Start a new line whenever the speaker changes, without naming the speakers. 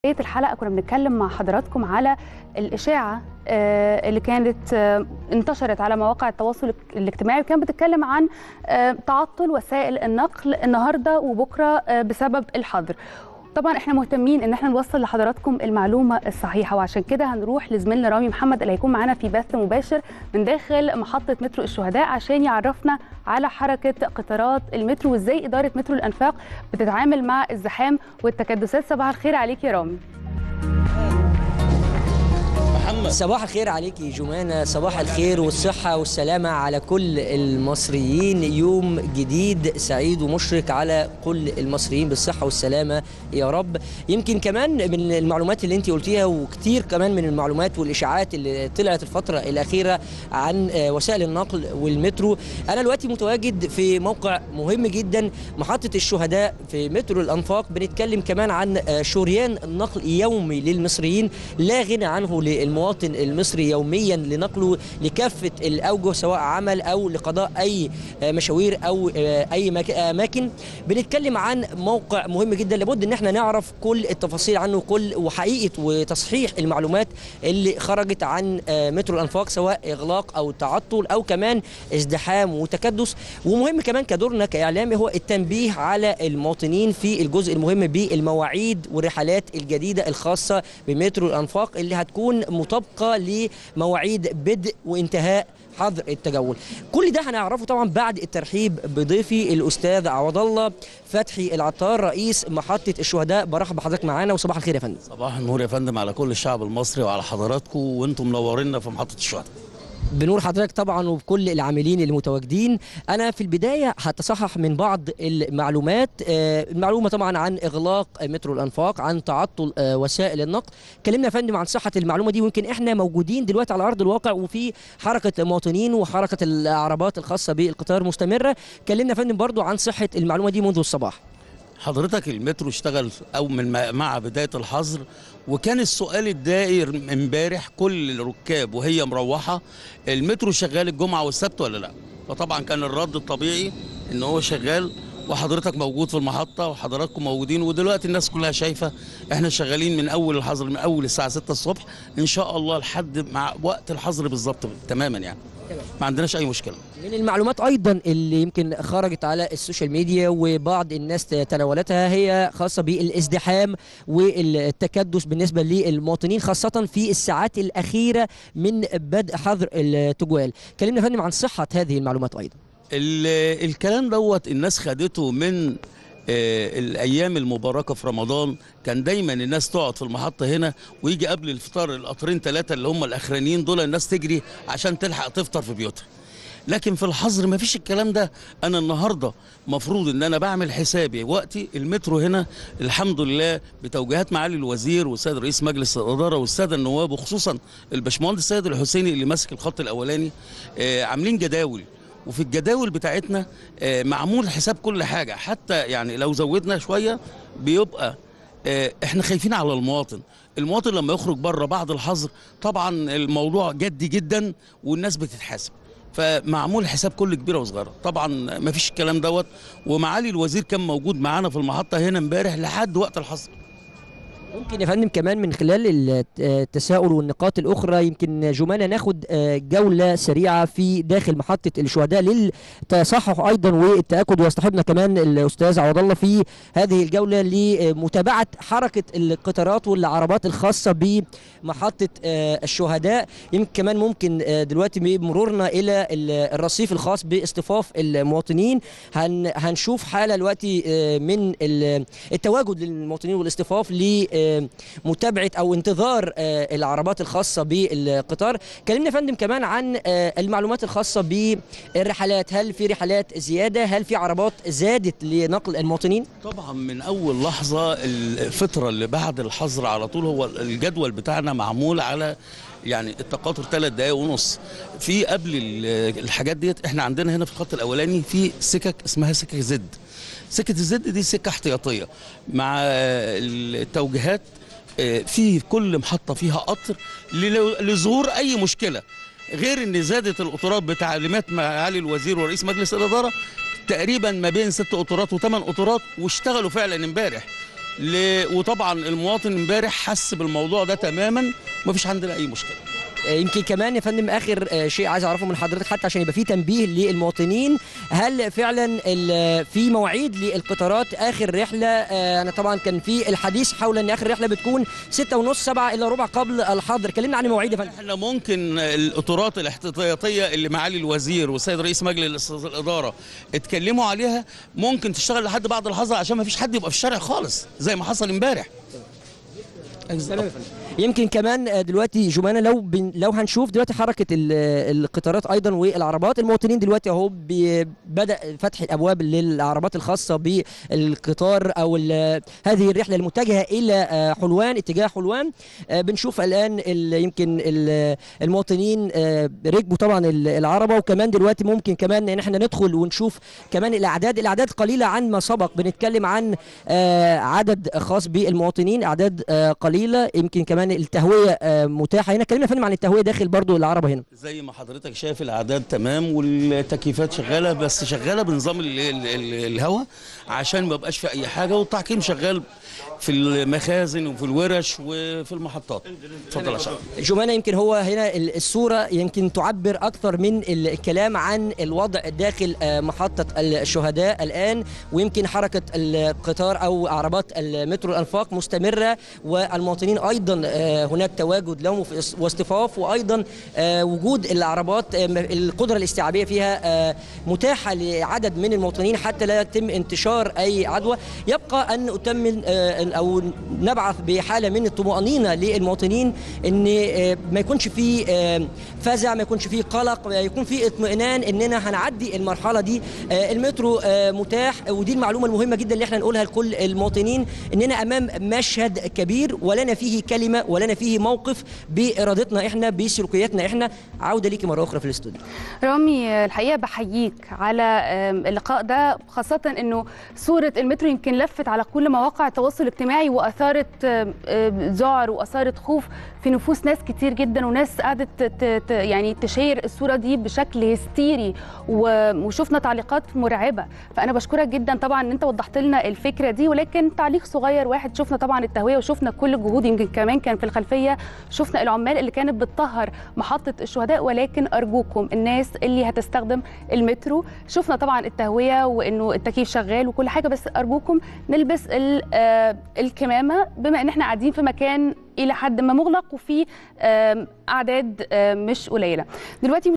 بدايه الحلقه كنا بنتكلم مع حضراتكم على الاشاعه آه، اللي كانت آه، انتشرت على مواقع التواصل الاجتماعي وكانت بتتكلم عن آه، تعطل وسائل النقل النهارده وبكره آه، بسبب الحظر طبعا احنا مهتمين ان احنا نوصل لحضراتكم المعلومه الصحيحه وعشان كده هنروح لزميلنا رامي محمد اللي هيكون معانا في بث مباشر من داخل محطه مترو الشهداء عشان يعرفنا على حركه قطارات المترو وازاي اداره مترو الانفاق بتتعامل مع الزحام والتكدسات صباح الخير عليك يا رامي
محمد
صباح الخير عليكي جمانة صباح الخير والصحة والسلامة على كل المصريين يوم جديد سعيد ومشرق على كل المصريين بالصحة والسلامة يا رب يمكن كمان من المعلومات اللي انت قلتيها وكتير كمان من المعلومات والإشاعات اللي طلعت الفترة الأخيرة عن آه، وسائل النقل والمترو أنا دلوقتي متواجد في موقع مهم جدا محطة الشهداء في مترو الأنفاق بنتكلم كمان عن آه، شريان نقل يومي للمصريين لا غنى عنه للمواطن المصري يوميا لنقله لكافة الأوجه سواء عمل أو لقضاء أي آه، مشاوير أو آه، أي مك- أماكن بنتكلم عن موقع مهم جدا لابد إن احنا نعرف كل التفاصيل عنه كل وحقيقة وتصحيح المعلومات اللي خرجت عن آه، مترو الأنفاق سواء إغلاق أو تعطل أو كمان ازدحام وتكدس ومهم كمان كدورنا كإعلامي هو التنبيه على المواطنين في الجزء المهم بالمواعيد والرحلات الجديدة الخاصة بمترو الأنفاق اللي هتكون مطابقة لمواعيد بدء وانتهاء حظر التجول كل ده هنعرفه طبعا بعد الترحيب بضيفي الاستاذ عوض الله فتحي العطار رئيس محطه الشهداء برحب بحضرتك معانا وصباح الخير يا فندم
صباح النور يا فندم على كل الشعب المصري وعلى حضراتكم وانتم منورينا في محطة الشهداء
بنور حضرتك طبعا وبكل العاملين المتواجدين انا في البدايه هتصحح من بعض المعلومات آه، المعلومه طبعا عن اغلاق مترو الانفاق عن تعطل آه، وسائل النقل كلمنا يا فندم عن صحه المعلومه دي ويمكن احنا موجودين دلوقتي على ارض الواقع وفي حركه مواطنين وحركه العربات الخاصه بالقطار مستمره كلمنا يا فندم برضو عن صحه المعلومه دي منذ الصباح
حضرتك المترو اشتغل او من ما- مع بداية الحظر وكان السؤال الدائر امبارح كل الركاب وهي مروحة المترو شغال الجمعة والسبت ولا لا فطبعا كان الرد الطبيعي ان هو شغال وحضرتك موجود في المحطة وحضراتكم موجودين ودلوقتي الناس كلها شايفة احنا شغالين من اول الحظر من اول الساعة 6 الصبح ان شاء الله لحد مع وقت الحظر بالظبط تماما يعني ما عندناش اي مشكلة
من المعلومات ايضا اللي يمكن خرجت على السوشيال ميديا وبعض الناس تناولتها هي خاصه بالازدحام والتكدس بالنسبه للمواطنين خاصه في الساعات الاخيره من بدء حظر التجوال كلمنا يا فندم عن صحه هذه المعلومات ايضا
ال- الكلام دوت الناس خدته من آه، الايام المباركه في رمضان كان دايما الناس تقعد في المحطه هنا ويجي قبل الفطار القطرين ثلاثه اللي هم الاخرانيين دول الناس تجري عشان تلحق تفطر في بيوتها لكن في الحظر ما فيش الكلام ده انا النهارده مفروض ان انا بعمل حسابي وقتي المترو هنا الحمد لله بتوجيهات معالي الوزير والسيد رئيس مجلس الاداره والساده النواب وخصوصا الباشمهندس سيد الحسيني اللي ماسك الخط الاولاني آه، عاملين جداول وفي الجداول بتاعتنا آه، معمول حساب كل حاجه حتى يعني لو زودنا شويه بيبقى آه، احنا خايفين على المواطن المواطن لما يخرج بره بعد الحظر طبعا الموضوع جدي جدا والناس بتتحاسب فمعمول حساب كل كبيره وصغيره طبعا ما فيش الكلام دوت ومعالي الوزير كان موجود معانا في المحطه هنا امبارح لحد وقت الحظر
ممكن يا فندم كمان من خلال الت- التساؤل والنقاط الاخرى يمكن جمانه ناخد آه، جوله سريعه في داخل محطه الشهداء للتصحح ايضا والتاكد ويصطحبنا كمان الاستاذ عوض الله في هذه الجوله لمتابعه حركه القطارات والعربات الخاصه بمحطه آه، الشهداء يمكن كمان ممكن آه، دلوقتي بمرورنا الى ال- الرصيف الخاص باصطفاف المواطنين هن هنشوف حاله دلوقتي آه، من ال- التواجد للمواطنين والاصطفاف لمتابعه او انتظار آه، العربات الخاصه بالقطار كلمنا يا فندم كمان عن آه، المعلومات الخاصه بالرحلات هل في رحلات زياده هل في عربات زادت لنقل المواطنين
طبعا من اول لحظه الفتره اللي بعد الحظر على طول هو الجدول بتاعنا معمول على يعني التقاطر ثلاث دقايق ونص في قبل ال- الحاجات ديت احنا عندنا هنا في الخط الاولاني في سكك اسمها سكك زد سكه الزد دي سكه احتياطيه مع التوجيهات آه، في كل محطه فيها قطر للو- لظهور اي مشكله غير ان زادت القطارات بتعليمات معالي الوزير ورئيس مجلس الاداره تقريبا ما بين ست قطارات وثمان قطارات واشتغلوا فعلا امبارح ل... وطبعا المواطن امبارح حس بالموضوع ده تماما مفيش عندنا اي مشكله
يمكن كمان يا فندم اخر آه، شيء عايز اعرفه من حضرتك حتى عشان يبقى في تنبيه للمواطنين هل فعلا ال- في مواعيد للقطارات اخر رحله آه، انا طبعا كان في الحديث حول ان اخر رحله بتكون 6 ونص 7 الا ربع قبل الحظر كلمنا عن المواعيد يا فندم
احنا ممكن القطارات الاحتياطيه اللي معالي الوزير والسيد رئيس مجلس الاداره اتكلموا عليها ممكن تشتغل لحد بعد الحظر عشان ما فيش حد يبقى في الشارع خالص زي ما حصل امبارح
يمكن كمان آه، دلوقتي جمانة لو بن لو هنشوف دلوقتي حركه ال- القطارات ايضا والعربات المواطنين دلوقتي اهو بي- بدا فتح الابواب للعربات الخاصه بالقطار او ال- هذه الرحله المتجهه الى آه، حلوان اتجاه حلوان آه، بنشوف الان ال- يمكن ال- المواطنين آه، ركبوا طبعا ال- العربه وكمان دلوقتي ممكن كمان ان احنا ندخل ونشوف كمان الاعداد الاعداد قليله عن ما سبق بنتكلم عن آه، عدد خاص بالمواطنين اعداد آه، قليله يمكن كمان التهويه آه، متاحه هنا كلمنا فندم عن التهويه داخل برضو العربه هنا
زي ما حضرتك شايف الاعداد تمام والتكييفات شغاله بس شغاله بنظام ال- ال- ال- الهواء عشان ما يبقاش في اي حاجه والتعقيم شغال في المخازن وفي الورش وفي المحطات اتفضل يا شباب
جمانة يمكن هو هنا ال- الصورة يمكن تعبر أكثر من الكلام عن الوضع داخل آه، محطة الشهداء الآن ويمكن حركة القطار أو عربات المترو الأنفاق مستمرة والمواطنين أيضا آه، هناك تواجد لهم في اس- واصطفاف وأيضا آه، وجود العربات آه، م- القدرة الاستيعابية فيها آه، متاحة لعدد من المواطنين حتى لا يتم انتشار أي عدوى يبقى أن أتمن آه، أو نبعث بحالة من الطمأنينة للمواطنين ان آه، ما يكونش في آه، فزع ما يكونش في قلق يكون في اطمئنان اننا هنعدي المرحله دي آه، المترو آه، متاح ودي المعلومه المهمه جدا اللي احنا نقولها لكل المواطنين اننا امام مشهد كبير ولنا فيه كلمه ولنا فيه موقف بارادتنا احنا بسلوكياتنا احنا عوده ليكي مره اخرى في الاستوديو
رامي الحقيقه بحييك على آم، اللقاء ده خاصه انه صوره المترو يمكن لفت على كل مواقع التواصل الاجتماعي واثارت آم، آم، ذعر واثارت خوف في نفوس ناس كتير جدا وناس قعدت ت- ت- يعني تشير الصوره دي بشكل هستيري و- وشفنا تعليقات مرعبه فانا بشكرك جدا طبعا ان انت وضحت لنا الفكره دي ولكن تعليق صغير واحد شفنا طبعا التهويه وشفنا كل الجهود يمكن كمان كان في الخلفيه شفنا العمال اللي كانت بتطهر محطه الشهداء ولكن ارجوكم الناس اللي هتستخدم المترو شفنا طبعا التهويه وانه التكييف شغال وكل حاجه بس ارجوكم نلبس ال- آه، الكمامه بما ان احنا قاعدين في مكان الى حد ما مغلق وفي آم، اعداد آم، مش قليله دلوقتي